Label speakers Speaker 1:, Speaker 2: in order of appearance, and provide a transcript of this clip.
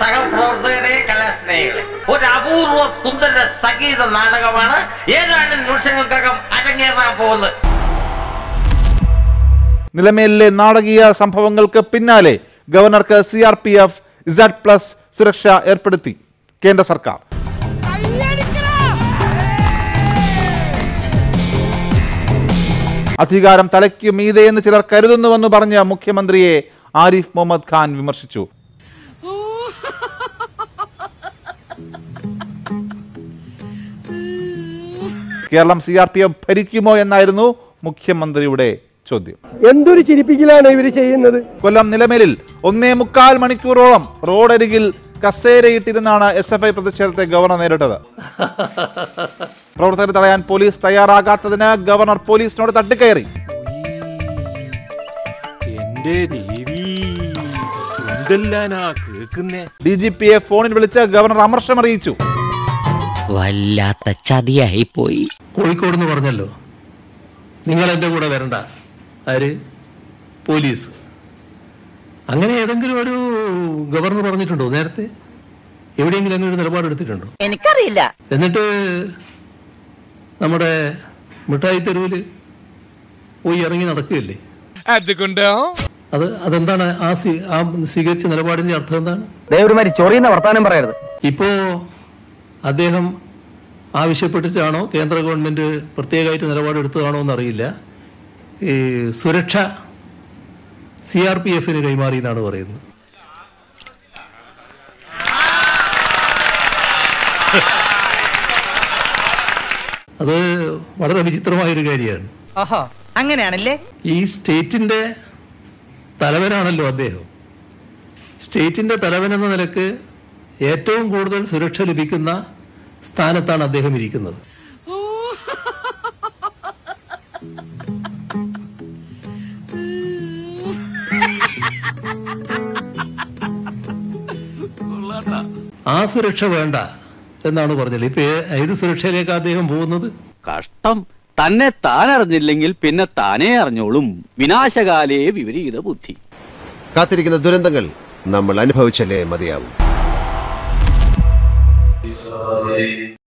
Speaker 1: സഹപ്രവർത്തകരെ കലാസ്നേഹികളെ ഒരു അപൂർവ സുന്ദര സംഗീത നാടകമാണ് ഏതാനും നിമിഷങ്ങൾക്കകം അരങ്ങേറാൻ പോകുന്നത്
Speaker 2: നിലമേലിലെ നാടകീയ സംഭവങ്ങൾക്ക് പിന്നാലെ ഗവർണർക്ക് C R P F Z plus സുരക്ഷ ഏർപ്പെടുത്തി കേന്ദ്ര സർക്കാർ അധികാരം തലയ്ക്ക് മീതെ എന്ന് ചിലർ കരുതുന്നുവെന്ന് പറഞ്ഞ മുഖ്യമന്ത്രിയെ ആരിഫ് മുഹമ്മദ് ഖാൻ വിമർശിച്ചു Keralam C R P F ഭരിക്കുമോ എന്നായിരുന്നു മുഖ്യമന്ത്രിയുടെ ചോദ്യം
Speaker 3: എന്തൊരു ചിരിപ്പിക്കലാണ് ഇവര് ചെയ്യുന്നത്
Speaker 2: കൊല്ലം നിലമേലിൽ ഒന്നേ മുക്കാൽ മണിക്കൂറോളം റോഡരികിൽ കസേരയിട്ടിരുന്നാണ് എസ് എഫ് ഐ പ്രതിഷേധത്തെ ഗവർണർ നേരിട്ടത് പ്രവർത്തകരെ തടയാൻ പോലീസ് തയ്യാറാകാത്തതിന് ഗവർണർ പോലീസിനോട് തട്ടിക്കയറി
Speaker 4: എന്റെ ദേവി എന്തെല്ലാനാ കേക്കുന്നേ
Speaker 2: ഡി ജി പിയെ ഫോണിൽ വിളിച്ച് ഗവർണർ അമർഷം അറിയിച്ചു
Speaker 5: വല്ലാത്ത ചതിയായി പോയി
Speaker 6: കോഴിക്കോട് എന്ന് പറഞ്ഞല്ലോ നിങ്ങൾ എൻ്റെ കൂടെ വരണ്ട ആര് പോലീസ് അങ്ങനെ ഏതെങ്കിലും ഒരു ഗവർണർ പറഞ്ഞിട്ടുണ്ടോ നേരത്തെ എവിടെയെങ്കിലും അങ്ങനെ ഒരു നിലപാടെടുത്തിട്ടുണ്ടോ
Speaker 5: എനിക്കറിയില്ല
Speaker 6: എന്നിട്ട് നമ്മുടെ മിഠായി തെരുവിൽ പോയി ഇറങ്ങി നടക്കുകയല്ലേ
Speaker 4: അതുകൊണ്ടോ
Speaker 6: അത് അതെന്താണ് ആ സ്വീ- ആ സ്വീകരിച്ച നിലപാടിന്റെ അർത്ഥം എന്താണ്
Speaker 3: ദേവരുമാരി ചൊറിയുന്ന വർത്താനം പറയരുത്
Speaker 6: ഇപ്പോ അദ്ദേഹം ആവശ്യപ്പെട്ടിട്ടാണോ കേന്ദ്ര ഗവൺമെന്റ് പ്രത്യേകമായിട്ട് നിലപാടെടുത്തതാണോ എന്നറിയില്ല ഈ സുരക്ഷ സി ആർ പി എഫിന് കൈമാറി എന്നാണ് പറയുന്നത് അത് വളരെ വിചിത്രമായൊരു കാര്യമാണ്
Speaker 5: ഓഹോ അങ്ങനെയാണല്ലേ
Speaker 6: ഈ സ്റ്റേറ്റിന്റെ തലവനാണല്ലോ അദ്ദേഹം സ്റ്റേറ്റിന്റെ തലവൻ എന്ന നിലക്ക് ഏറ്റവും കൂടുതൽ സുരക്ഷ ലഭിക്കുന്ന സ്ഥാനത്താണ് അദ്ദേഹം ഇരിക്കുന്നത് ആ സുരക്ഷ വേണ്ട എന്നാണ് പറഞ്ഞത് ഇപ്പൊ ഏ- ഏത് സുരക്ഷയിലേക്ക് അദ്ദേഹം പോകുന്നത്
Speaker 7: കഷ്ടം തന്നെ താൻ അറിഞ്ഞില്ലെങ്കിൽ പിന്നെ താനേ അറിഞ്ഞോളും വിനാശകാലേ വിപരീത ബുദ്ധി
Speaker 8: കാത്തിരിക്കുന്ന ദുരന്തങ്ങൾ നമ്മൾ അനുഭവിച്ചല്ലേ മതിയാവും